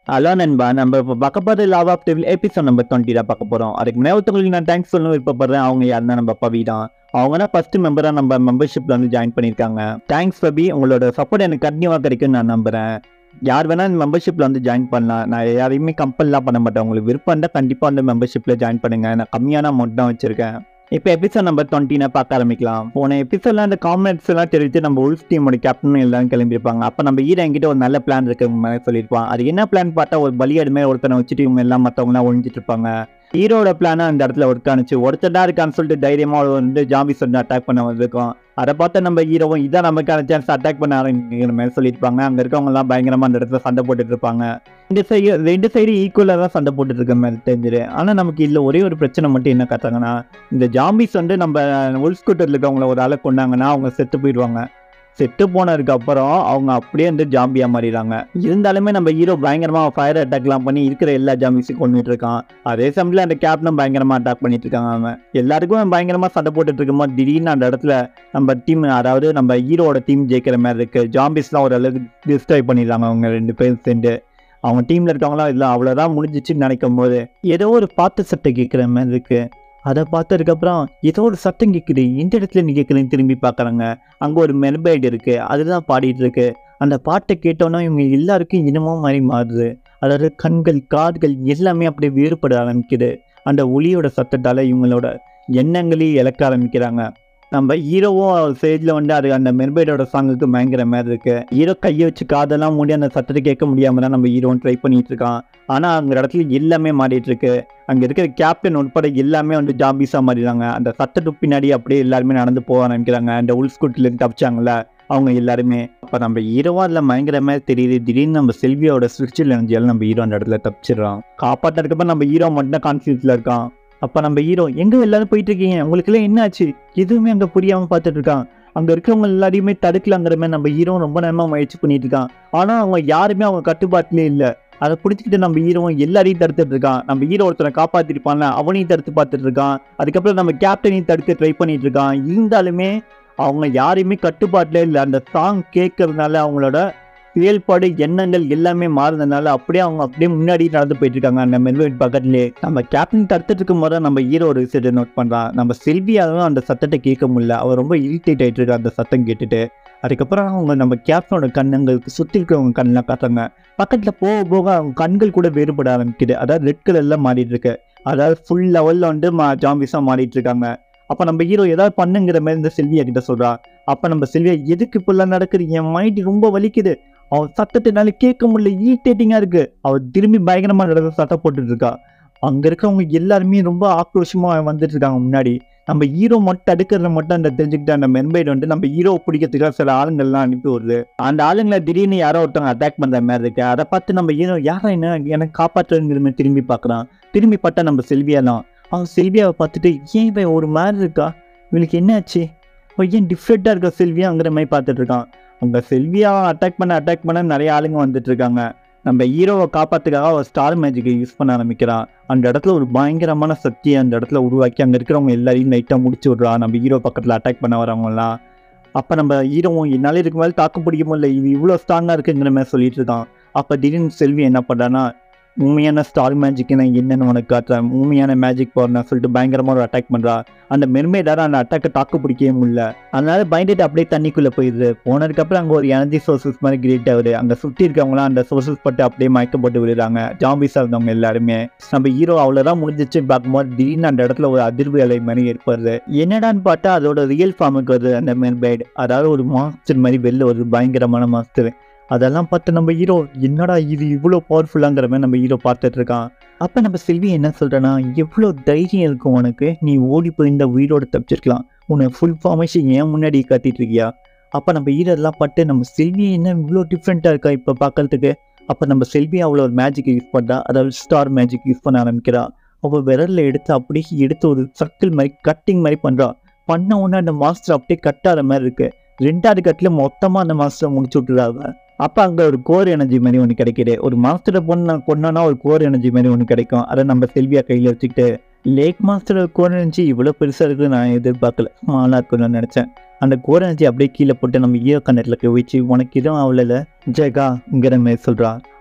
hello நண்பா நம்ம இப்போ பார்க்க போகிற love of devil episode number twenty தான் பார்க்க போகிறோம் அதுக்கு முன்னாடி ஒருத்தவங்களுக்கு நான் தேங்க்ஸ் சொல்லணும் விருப்பப்படுறேன் அவங்க யாருன்னா நம்ம பவி தான் அவங்க தான் ஃபர்ஸ்ட் மெம்பராக நம்ம மெம்பர்ஷிப்பில் வந்து ஜாயின் பண்ணியிருக்காங்க தேங்க்ஸ் பவி உங்களோட சப்போர்ட் எனக்கு கண்டினியூவாக கிடைக்கும்னு நான் நம்புகிறேன் யார் வேணால் இந்த மெம்பர்ஷிப்பில் வந்து ஜாயின் பண்ணலாம் நான் யாரையுமே கம்பல்லாம் பண்ண மாட்டேன் உங்களுக்கு விருப்பம் இருந்தால் கண்டிப்பாக வந்து மெம்பர்ஷிப்பில் ஜாயின் பண்ணுங்கள் நான் கம்மியான அமௌண்ட் தான் வச்சுருக்கேன் இப்போ எபிசோட் நம்பர் டுவெண்ட்டினை பார்க்க ஆரம்பிக்கலாம் போன எபிசோட்ல அந்த காமெண்ட்ஸ் எல்லாம் தெரிவித்து நம்ம உல்ஃப் டீமோட கேப்டன் எல்லாரும் கிளம்பியிருப்பாங்க அப்போ நம்ம ஈரன் என்கிட்ட ஒரு நல்ல பிளான் இருக்கு மாதிரி சொல்லியிருப்பான் அது என்ன பிளான் பார்த்தா ஒரு பலியாடுமே ஒருத்தனை வச்சுட்டு இவங்க எல்லாம் மற்றவங்களாம் ஒழிஞ்சிட்டு இருப்பாங்க ஹீரோட பிளானை அந்த இடத்துல ஒர்க் ஆனிச்சு ஒருத்தடா இருக்கான்னு சொல்லிட்டு தைரியமாக வந்து ஜாம்பிஸ் வந்து அட்டாக் பண்ண வந்திருக்கோம் அதை பார்த்து நம்ம ஹீரோவும் இதான் நமக்கான சான்ஸ் அட்டாக் பண்ண ஆரம்பிக்கிற மாதிரி சொல்லியிருப்பாங்க அங்கே இருக்கவங்க எல்லாம் பயங்கரமாக அந்த இடத்துல சண்டை போட்டுட்டு இருப்பாங்க இந்த சைடு ரெண்டு சைடு ஈக்குவலாக தான் சண்டை போட்டுட்டு இருக்க மாதிரி தெரிஞ்சுது ஆனால் நமக்கு இல்லை ஒரே ஒரு பிரச்சனை மட்டும் என்ன காட்டாங்கன்னா இந்த ஜாம்பிஸ் வந்து நம்ம உல் ஸ்கூட்டரில் இருக்கவங்கள ஒரு ஆளை கொண்டாங்கன்னா அவங்க செத்து போயிடுவாங்க செத்து போனதுக்கு அப்புறம் அவங்க அப்படியே வந்து ஜாம்பியா மாறிடுறாங்க இருந்தாலுமே நம்ம ஹீரோ பயங்கரமாக ஃபயர் அட்டாக்லாம் பண்ணி இருக்கிற எல்லா ஜாம்பிஸையும் கொண்டுட்டு இருக்கான் அதே சமயத்தில் அந்த கேப்டனும் பயங்கரமாக அட்டாக் பண்ணிட்டு இருக்காங்க அவன் எல்லாருக்கும் பயங்கரமாக சண்டை போட்டுட்டு இருக்கும்போது திடீர்னு அந்த இடத்துல நம்ம டீம் அதாவது நம்ம ஹீரோட டீம் ஜெயிக்கிற மாதிரி இருக்கு ஜாம்பிஸ்லாம் ஓரளவுக்கு டிஸ்ட்ராய் பண்ணிடுறாங்க அவங்க ரெண்டு பேரும் சேர்ந்து அவங்க டீமில் இருக்கவங்களாம் இல்லை அவ்வளோதான் முடிஞ்சிச்சுன்னு நினைக்கும் போது ஏதோ ஒரு பாட்டு சட்டை கேட்குற மாதிரி இருக்கு அதை பார்த்ததுக்கப்புறம் ஏதோ ஒரு சத்தம் கேட்குது எந்த இடத்துல நீ கேட்குறேன்னு திரும்பி பார்க்குறாங்க அங்கே ஒரு மெர்பைடு இருக்குது அதுதான் பாடிட்டு இருக்கு அந்த பாட்டை கேட்டோன்னா இவங்க எல்லாருக்கும் இனமும் மாதிரி மாறுது அதாவது கண்கள் காதுகள் எல்லாமே அப்படியே வேறுபட ஆரம்பிக்குது அந்த ஒளியோட சத்தத்தால் இவங்களோட எண்ணங்களையும் இழக்க ஆரம்பிக்கிறாங்க நம்ம ஹீரோவும் ஸ்டேஜில் வந்து அது அந்த மெர்பைடோட சாங்குக்கு பயங்கர மாதிரி இருக்கு ஹீரோ கையை வச்சு காதெல்லாம் மூடி அந்த சத்தத்தை கேட்க முடியாம தான் நம்ம ஹீரோவும் ட்ரை பண்ணிட்டு இருக்கான் ஆனால் அந்த இடத்துல எல்லாமே மாறிட்டு இருக்கு அங்கே இருக்கிற கேப்டன் உட்பட எல்லாமே வந்து ஜாம்பிஸாக மாறிடுறாங்க அந்த சத்தத்துக்கு பின்னாடி அப்படியே எல்லாருமே நடந்து போக ஆரம்பிக்கிறாங்க அந்த உள்ஸ்கூட்லேருந்து தப்பிச்சாங்கல்ல அவங்க எல்லாருமே அப்போ நம்ம ஹீரோவா அதில் பயங்கர மாதிரி தெரியுது திடீர்னு நம்ம செல்வியோட ஸ்பிரிச்சுவல் எனர்ஜியால் நம்ம ஹீரோ அந்த இடத்துல தப்பிச்சிடுறோம் காப்பாற்றுறதுக்கப்புறம் நம்ம ஹீரோ மட்டும் தான் கான்ஃபியூஸில் இருக்கான் அப்போ நம்ம ஹீரோ எங்கே எல்லாரும் போயிட்டு இருக்கீங்க உங்களுக்குலாம் என்ன ஆச்சு எதுவுமே அங்கே புரியாமல் பார்த்துட்டு இருக்கான் அங்கே இருக்கிறவங்க எல்லாரையுமே தடுக்கலாங்கிற மாதிரி நம்ம ஹீரோ ரொம்ப நேரமாக முயற்சி பண்ணிட்டு இருக்கான் ஆனால் அவங்க யாருமே அவங்க கட்டுப்பாட்டிலே இல்லை அதை பிடிச்சிக்கிட்டு நம்ம ஹீரோவும் எல்லாரையும் தடுத்துட்டு இருக்கான் நம்ம ஹீரோ ஒருத்தனை காப்பாற்றிருப்பான்ல அவனையும் தடுத்து பார்த்துட்டு இருக்கான் அதுக்கப்புறம் நம்ம கேப்டனையும் தடுக்க ட்ரை பண்ணிட்டு இருக்கான் இருந்தாலுமே அவங்க யாரையுமே கட்டுப்பாட்டிலே இல்லை அந்த சாங் கேட்கறதுனால அவங்களோட செயல்பாடு எண்ணங்கள் எல்லாமே மாறுனதுனால அப்படியே அவங்க அப்படியே முன்னாடி நடந்து போயிட்டு இருக்காங்க அந்த மெல்வெட் பக்கத்துலேயே நம்ம கேப்டன் தடுத்துட்டு இருக்கும் போது நம்ம ஹீரோ ஒரு விஷயத்தை நோட் பண்ணுறான் நம்ம செல்வியாலும் அந்த சத்தத்தை கேட்க முடியல அவர் ரொம்ப இரிட்டேட் ஆயிட்டு இருக்கா அந்த சத்தம் கேட்டுட்டு அதுக்கப்புறம் அவங்க நம்ம கேப்டனோட கண்ணங்களுக்கு சுற்றி இருக்கிறவங்க கண்ணெலாம் காட்டுறாங்க பக்கத்தில் போக போக அவங்க கண்கள் கூட வேறுபட ஆரம்பிக்குது அதாவது ரெட் கலரில் மாறிட்டு இருக்கு அதாவது ஃபுல் லெவலில் வந்து மா ஜாம்பிஸாக மாறிட்டு இருக்காங்க அப்போ நம்ம ஹீரோ ஏதாவது பண்ணுங்கிற மாதிரி இந்த செல்வியா கிட்ட சொல்றா அப்போ நம்ம செல்வியா எதுக்கு இப்படிலாம் நடக்குது என் மைண்ட் ரொம்ப வலிக்குது அவன் சத்தத்தினால கேட்க முடியல ஈட்டேட்டிங்காக இருக்கு அவள் திரும்பி பயங்கரமாக நடந்த சத்தம் போட்டுட்டு இருக்கா அங்கே இருக்கவங்க எல்லாருமே ரொம்ப ஆக்ரோஷமாக வந்துட்டு இருக்காங்க முன்னாடி நம்ம ஹீரோ மட்டும் தடுக்கிறத மட்டும் அந்த தெரிஞ்சுக்கிட்டு அந்த மென்பைடு வந்து நம்ம ஹீரோ பிடிக்கிறதுக்காக சில ஆளுங்கள்லாம் அனுப்பி வருது அந்த ஆளுங்களை திடீர்னு யாரோ ஒருத்தவங்க அட்டாக் பண்ணுற மாதிரி இருக்கு அதை பார்த்து நம்ம ஹீரோ யாரா என்ன எனக்கு காப்பாற்றுங்கிற மாதிரி திரும்பி பார்க்குறான் திரும்பி பார்த்தா நம்ம செல்வியா தான் அவன் செல்வியாவை பார்த்துட்டு ஏன் இவன் ஒரு மாதிரி இருக்கா இவளுக்கு என்னாச்சு அவ ஏன் டிஃப்ரெண்ட்டாக இருக்கா செல்வியாங்கிற மாதிரி பார்த்துட்டு இருக்கான் அங்கே செல்வியாவை அட்டாக் பண்ண அட்டாக் பண்ண நிறைய ஆளுங்க வந்துட்டு இருக்காங்க நம்ம ஹீரோவை காப்பாத்துக்காக அவள் ஸ்டார் மேஜிக்கை யூஸ் பண்ண ஆரம்பிக்கிறான் அந்த இடத்துல ஒரு பயங்கரமான சக்தியை அந்த இடத்துல உருவாக்கி அங்கே இருக்கிறவங்க எல்லாரையும் லைட்டாக முடிச்சு விட்றா நம்ம ஹீரோ பக்கத்தில் அட்டாக் பண்ண வரவங்கலாம் அப்போ நம்ம ஹீரோவும் என்னால் இதுக்கு மேலே தாக்கு பிடிக்க முடியல இது இவ்வளோ ஸ்ட்ராங்காக இருக்குங்கிற மாதிரி சொல்லிட்டு இருக்கான் அப்போ திடீர்னு செல்வி என்ன பண்ணுறான்னா உண்மையான ஸ்டார் மேஜிக் நான் என்னன்னு உனக்கு காட்டுறேன் உண்மையான மேஜிக் பவர் நான் சொல்லிட்டு பயங்கரமாக ஒரு அட்டாக் பண்ணுறா அந்த மெர்மேடார அந்த அட்டாக்கை தாக்கு பிடிக்கவே முடியல அதனால பயந்துட்டு அப்படியே தண்ணிக்குள்ளே போயிடுது போனதுக்கப்புறம் அங்கே ஒரு எனர்ஜி சோர்சஸ் மாதிரி கிரியேட் ஆகுது அங்கே சுற்றி இருக்கவங்களாம் அந்த சோர்சஸ் பட்டு அப்படியே மயக்கப்பட்டு விடுறாங்க ஜாம்பிஸாக இருந்தவங்க எல்லாருமே நம்ம ஹீரோ அவ்வளோதான் முடிஞ்சிச்சு பார்க்கும்போது திடீர்னு அந்த இடத்துல ஒரு அதிர்வு அலை மாதிரி ஏற்படுது என்னடான்னு பார்த்தா அதோட ரியல் ஃபார்முக்கு வருது அந்த மெர்பைட் அதாவது ஒரு மாஸ்டர் மாதிரி வெளில வருது பயங்கரமான மாஸ்டர் அதெல்லாம் பார்த்து நம்ம ஹீரோ என்னடா இது இவ்வளோ பவர்ஃபுல்லாங்கிற மாதிரி நம்ம ஹீரோ பார்த்துட்டு இருக்கான் அப்போ நம்ம செல்வி என்ன சொல்கிறேன்னா எவ்வளோ தைரியம் இருக்கும் உனக்கு நீ ஓடி போய் இந்த உயிரோட தப்பிச்சிருக்கலாம் உன்னை ஃபுல் ஃபார்மேஷன் ஏன் முன்னாடி காட்டிட்டு இருக்கியா அப்போ நம்ம ஹீரோ எல்லாம் பட்டு நம்ம செல்வி என்ன இவ்வளோ டிஃப்ரெண்ட்டாக இருக்கா இப்போ பார்க்கறதுக்கு அப்போ நம்ம செல்வி அவ்வளோ ஒரு மேஜிக் யூஸ் பண்ணுறா அதாவது ஸ்டார் மேஜிக் யூஸ் பண்ண ஆரம்பிக்கிறா அவள் விரலில் எடுத்து அப்படியே எடுத்து ஒரு சர்க்கிள் மாதிரி கட்டிங் மாதிரி பண்ணுறா பண்ண உடனே அந்த மாஸ்டர் அப்படியே கட்டாத மாதிரி இருக்கு ரெண்டாவது கட்டில் மொத்தமாக அந்த மாஸ்டரை முடிச்சு விட்டுறாங்க அப்போ அங்கே ஒரு கோர் எனர்ஜி மாதிரி ஒன்று கிடைக்குது ஒரு மாஸ்டரை பொண்ணு கொண்டோன்னா ஒரு கோர் எனர்ஜி மாதிரி ஒன்று கிடைக்கும் அதை நம்ம செல்வியா கையில் வச்சுக்கிட்டு லேக் மாஸ்டர் கோர் எனர்ஜி இவ்வளோ பெருசாக இருக்குது நான் எதிர்பார்க்கல ஸ்மாலாக இருக்குன்னு நினச்சேன் அந்த கோர் எனர்ஜி அப்படியே கீழே போட்டு நம்ம ஈரோ கண்ணத்தில் வச்சு உனக்கு எதுவும் அவ்வளோ ஜெகா இங்கிற மாதிரி சொல்கிறா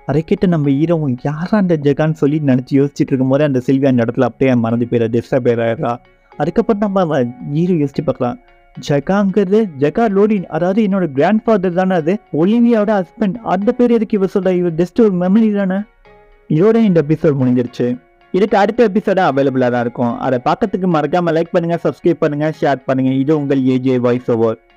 அதை கேட்டு நம்ம ஹீரோவும் யாரா அந்த ஜெகான்னு சொல்லி நினச்சி யோசிச்சுட்டு இருக்கும்போது அந்த செல்வி அந்த இடத்துல அப்படியே மறந்து போயிட டிஸ்டர்ப் ஆயிடுறா அதுக்கப்புறம் நம்ம ஹீரோ யோசிச்சு பார்க்கலாம் ஜெகாங்கிறது ஜெகா லோடின் அதாவது என்னோட கிராண்ட் ஃபாதர் தானே அது ஒலிவியாவோட ஹஸ்பண்ட் அந்த பேர் எதுக்கு இவர் சொல்ற இவர் ஜஸ்ட் ஒரு மெமரி தானே இதோட இந்த எபிசோட் முடிஞ்சிருச்சு இதுக்கு அடுத்த எபிசோட அவைலபிளாக தான் இருக்கும் அதை பார்க்கறதுக்கு மறக்காம லைக் பண்ணுங்க சப்ஸ்கிரைப் பண்ணுங்க ஷேர் பண்ணுங்க இது உங்கள் ஏஜே வாய்ஸ் ஓவர்